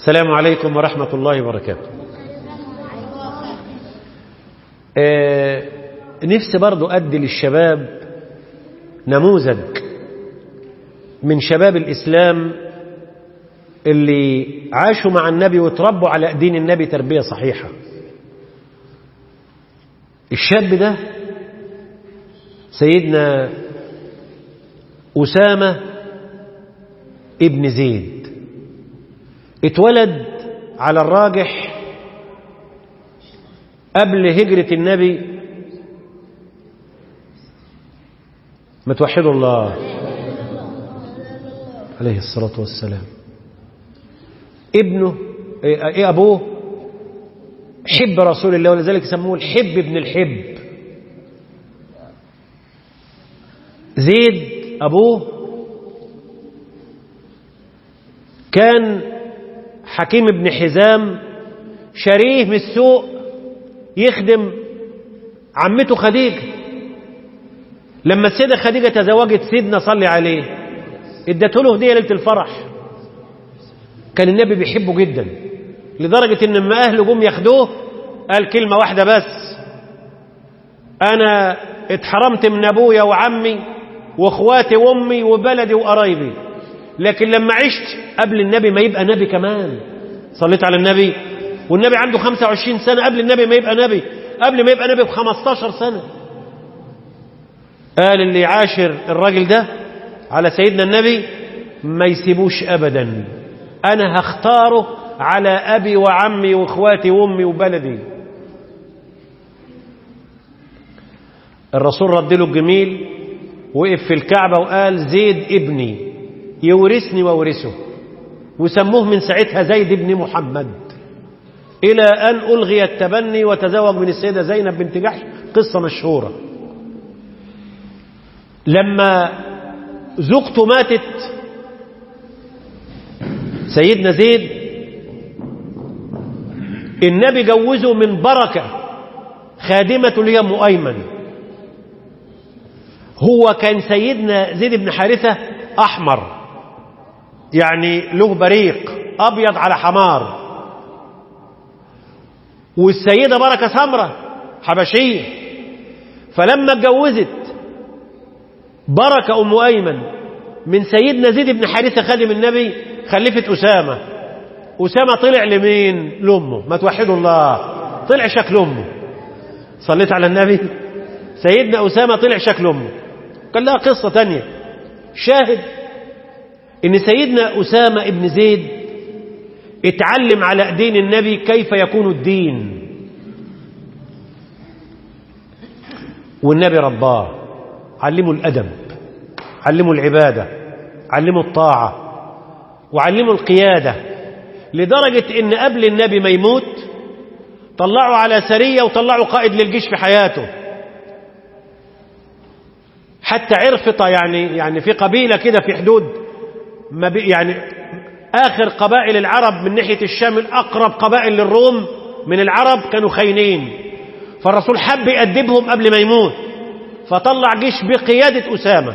السلام عليكم ورحمة الله وبركاته آه نفسي برضو أدي للشباب نموذج من شباب الإسلام اللي عاشوا مع النبي وتربوا على دين النبي تربية صحيحة الشاب ده سيدنا أسامة ابن زيد اتولد على الراجح قبل هجرة النبي ما توحدوا الله عليه الصلاة والسلام ابنه ايه ابوه حب رسول الله ولذلك يسموه الحب ابن الحب زيد ابوه كان حكيم بن حزام شريه من السوق يخدم عمته خديجة لما السيدة خديجة تزوجت سيدنا صلي عليه ادته له هدية ليلة الفرح كان النبي بيحبه جدا لدرجة ان لما اهله جم ياخدوه قال كلمة واحدة بس انا اتحرمت من ابويا وعمي واخواتي وامي وبلدي وقرايبي لكن لما عشت قبل النبي ما يبقى نبي كمان صليت على النبي والنبي عنده 25 سنة قبل النبي ما يبقى نبي قبل ما يبقى نبي ب 15 سنة قال اللي يعاشر الراجل ده على سيدنا النبي ما يسيبوش ابدا انا هختاره على ابي وعمي واخواتي وامي وبلدي الرسول رد له الجميل وقف في الكعبة وقال زيد ابني يورثني وورثه وسموه من ساعتها زيد ابن محمد إلى أن ألغي التبني وتزوج من السيدة زينب بنت جحش قصة مشهورة لما زوجته ماتت سيدنا زيد النبي جوزه من بركة خادمة لي أم أيمن هو كان سيدنا زيد بن حارثة أحمر يعني له بريق أبيض على حمار والسيدة بركة سمرة حبشية فلما اتجوزت بركة أم أيمن من سيدنا زيد بن حارثة خادم النبي خلفت أسامة أسامة طلع لمين لأمه ما توحدوا الله طلع شكل أمه صليت على النبي سيدنا أسامة طلع شكل أمه كان لها قصة تانية شاهد ان سيدنا أسامة ابن زيد اتعلم على دين النبي كيف يكون الدين والنبي رباه علمه الأدب علمه العبادة علمه الطاعة وعلمه القيادة لدرجة ان قبل النبي ما يموت طلعوا على سرية وطلعوا قائد للجيش في حياته حتى عرفطة يعني يعني في قبيلة كده في حدود ما بي يعني آخر قبائل العرب من ناحية الشام الأقرب قبائل للروم من العرب كانوا خاينين فالرسول حب يأدبهم قبل ما يموت فطلع جيش بقيادة أسامة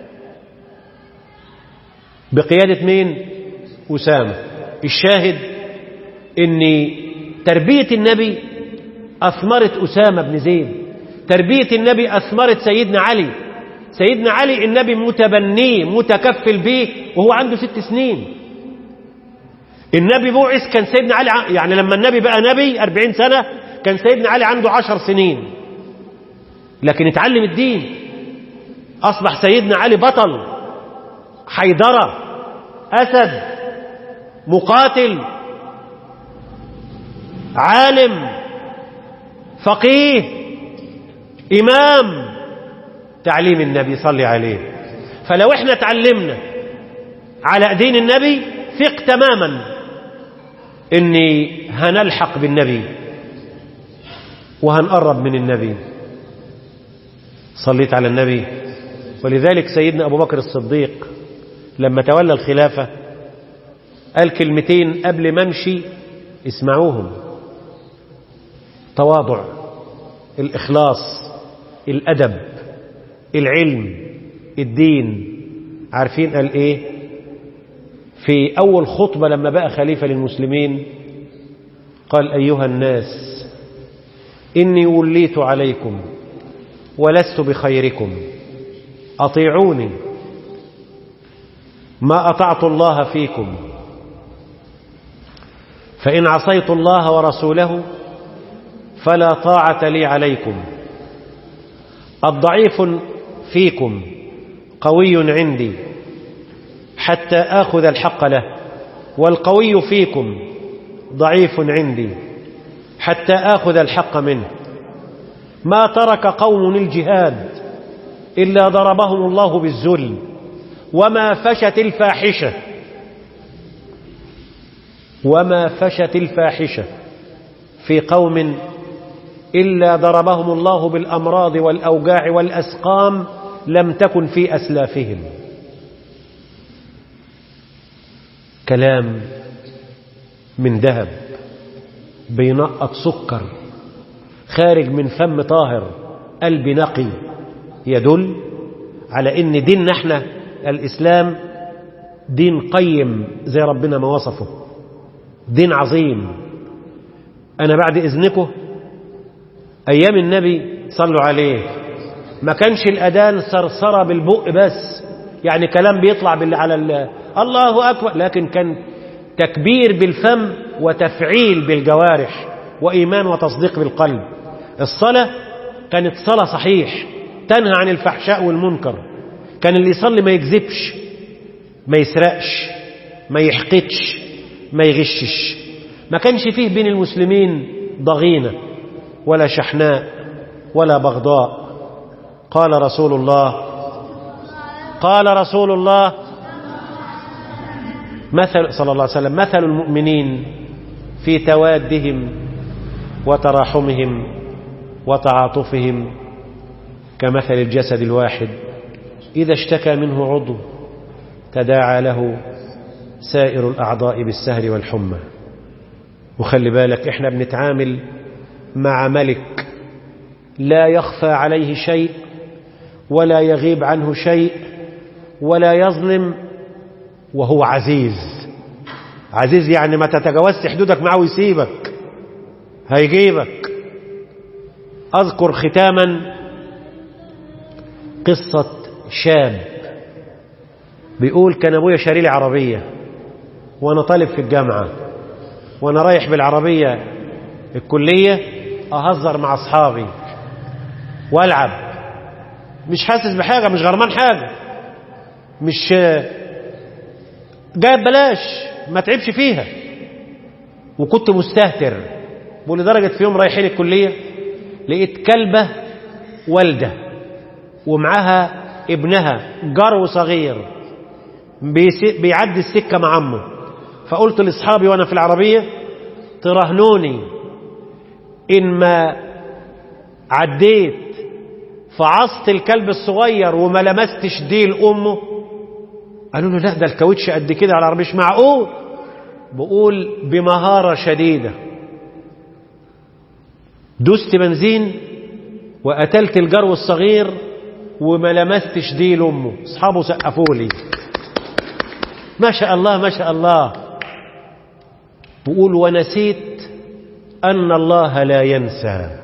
بقيادة مين أسامة الشاهد ان تربية النبي أثمرت أسامة بن زيد تربية النبي أثمرت سيدنا علي سيدنا علي النبي متبنيه متكفل به وهو عنده ست سنين النبي بعث كان سيدنا علي يعني لما النبي بقى نبي أربعين سنة كان سيدنا علي عنده عشر سنين لكن اتعلم الدين أصبح سيدنا علي بطل حيدرة أسد مقاتل عالم فقيه إمام تعليم النبي صلي عليه فلو احنا تعلمنا على دين النبي ثق تماما اني هنلحق بالنبي وهنقرب من النبي صليت على النبي ولذلك سيدنا أبو بكر الصديق لما تولى الخلافة قال كلمتين قبل ما امشي اسمعوهم تواضع الإخلاص الأدب العلم الدين عارفين قال ايه في أول خطبة لما بقى خليفة للمسلمين قال أيها الناس إني وليت عليكم ولست بخيركم أطيعوني ما أطعت الله فيكم فإن عصيت الله ورسوله فلا طاعة لي عليكم الضعيف فيكم قوي عندي حتى آخذ الحق له والقوي فيكم ضعيف عندي حتى آخذ الحق منه ما ترك قوم الجهاد إلا ضربهم الله بالذل وما فشت الفاحشة وما فشت الفاحشة في قوم إلا ضربهم الله بالأمراض والأوجاع والأسقام لم تكن في أسلافهم كلام من ذهب بينقط سكر خارج من فم طاهر قلب نقي يدل على ان ديننا احنا الاسلام دين قيم زي ربنا ما وصفه دين عظيم انا بعد اذنكم ايام النبي صلوا عليه ما كانش الاذان صرصره بالبق بس يعني كلام بيطلع بال على ال... الله اكبر لكن كان تكبير بالفم وتفعيل بالجوارح وايمان وتصديق بالقلب الصلاه كانت صلاه صحيح تنهى عن الفحشاء والمنكر كان اللي يصلي ما يكذبش ما يسرقش ما يحقدش ما يغشش ما كانش فيه بين المسلمين ضغينة ولا شحناء ولا بغضاء قال رسول الله قال رسول الله مثل صلى الله عليه وسلم مثل المؤمنين في توادهم وتراحمهم وتعاطفهم كمثل الجسد الواحد إذا اشتكى منه عضو تداعى له سائر الأعضاء بالسهر والحمى وخلي بالك احنا بنتعامل مع ملك لا يخفى عليه شيء ولا يغيب عنه شيء ولا يظلم وهو عزيز عزيز يعني ما تتجاوزش حدودك معه ويسيبك هيجيبك أذكر ختاما قصة شاب بيقول كان أبويا شاري لي عربية وأنا طالب في الجامعة وأنا رايح بالعربية الكلية أهزر مع أصحابي وألعب مش حاسس بحاجة مش غرمان حاجة مش جايب بلاش ما تعبش فيها وكنت مستهتر بقول لدرجة في يوم رايحين الكلية لقيت كلبة والدة ومعاها ابنها جرو صغير بيعدي السكة مع عمه فقلت لاصحابي وانا في العربية ترهنوني ان ما عديت فعصت الكلب الصغير وما لمستش ديل امه قالوا له لا ده الكاوتش قد كده على العربية مش معقول بقول بمهارة شديدة دوست بنزين وقتلت الجرو الصغير وما لمستش ديل امه اصحابه سقفوا لي ما شاء الله ما شاء الله بقول ونسيت ان الله لا ينسى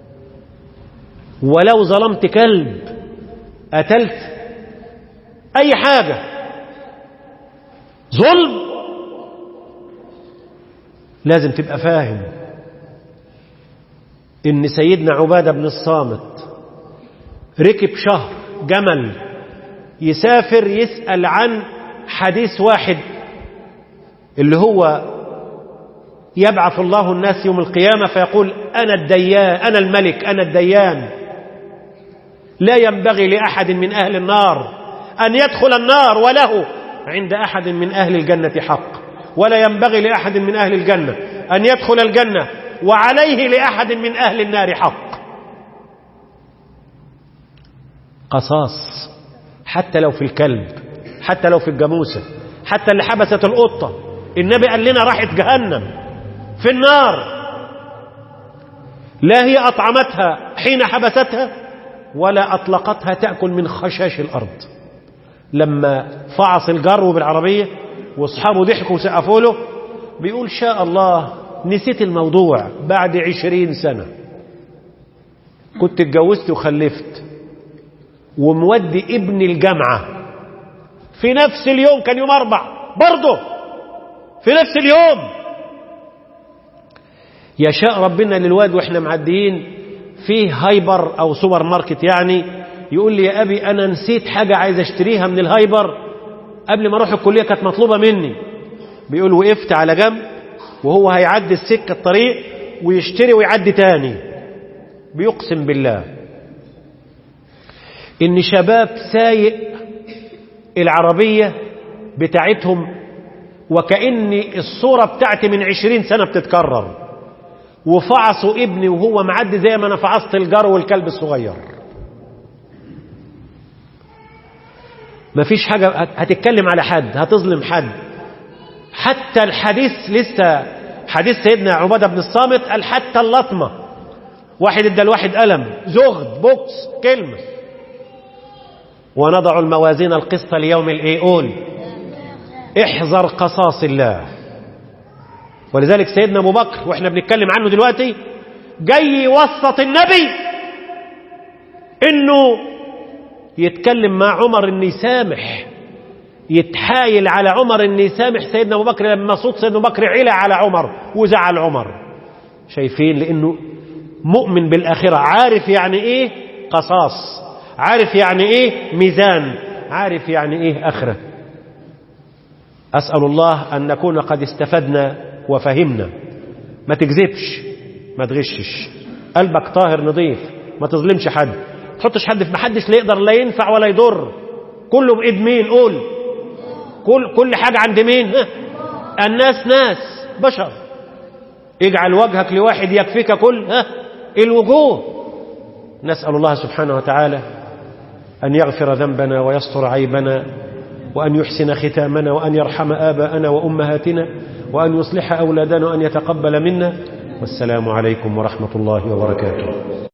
ولو ظلمت كلب قتلت اي حاجه ظلم لازم تبقى فاهم ان سيدنا عباده بن الصامت ركب شهر جمل يسافر يسأل عن حديث واحد اللي هو يبعث الله الناس يوم القيامة فيقول أنا الديان أنا الملك أنا الديان لا ينبغي لأحد من أهل النار أن يدخل النار وله عند أحد من أهل الجنة حق ولا ينبغي لأحد من أهل الجنة أن يدخل الجنة وعليه لأحد من أهل النار حق قصاص حتى لو في الكلب حتى لو في الجاموسة حتى اللي حبست القطة النبي قال لنا راحت جهنم في النار لا هي أطعمتها حين حبستها ولا أطلقتها تأكل من خشاش الأرض لما فعص الجرو بالعربية واصحابه ضحكوا وسقفوا له بيقول شاء الله نسيت الموضوع بعد عشرين سنة كنت اتجوزت وخلفت ومودي ابني الجامعة في نفس اليوم كان يوم أربع برضه في نفس اليوم يشاء ربنا للواد واحنا معديين فيه هايبر او سوبر ماركت يعني يقول لي يا ابي انا نسيت حاجة عايز اشتريها من الهايبر قبل ما اروح الكلية كانت مطلوبة مني بيقول وقفت على جنب وهو هيعدي السكة الطريق ويشتري ويعدي تاني بيقسم بالله ان شباب سايق العربية بتاعتهم وكأن الصورة بتاعتي من عشرين سنة بتتكرر وفعصوا ابني وهو معدي زي ما انا فعصت الجار والكلب الصغير مفيش حاجة هتتكلم على حد هتظلم حد حتى الحديث لسه حديث سيدنا عبادة بن الصامت قال حتى اللطمة واحد ادى الواحد قلم زغد بوكس كلمة ونضع الموازين القسط ليوم الايقول احذر قصاص الله ولذلك سيدنا ابو بكر واحنا بنتكلم عنه دلوقتي جاي يوسط النبي انه يتكلم مع عمر انه يسامح يتحايل على عمر انه يسامح سيدنا ابو بكر لما صوت سيدنا ابو بكر علا على عمر وزعل عمر شايفين لانه مؤمن بالاخره عارف يعني ايه قصاص عارف يعني ايه ميزان عارف يعني ايه اخره اسال الله ان نكون قد استفدنا وفهمنا ما تكذبش ما تغشش قلبك طاهر نظيف ما تظلمش حد ما تحطش حد في محدش لا يقدر لا ينفع ولا يضر كله بايد مين قول كل كل حاجه عند مين ها؟ الناس ناس بشر اجعل وجهك لواحد يكفيك كل ها الوجوه نسال الله سبحانه وتعالى ان يغفر ذنبنا ويستر عيبنا وأن يحسن ختامنا وأن يرحم آباءنا وأمهاتنا وأن يصلح أولادنا وأن يتقبل منا والسلام عليكم ورحمة الله وبركاته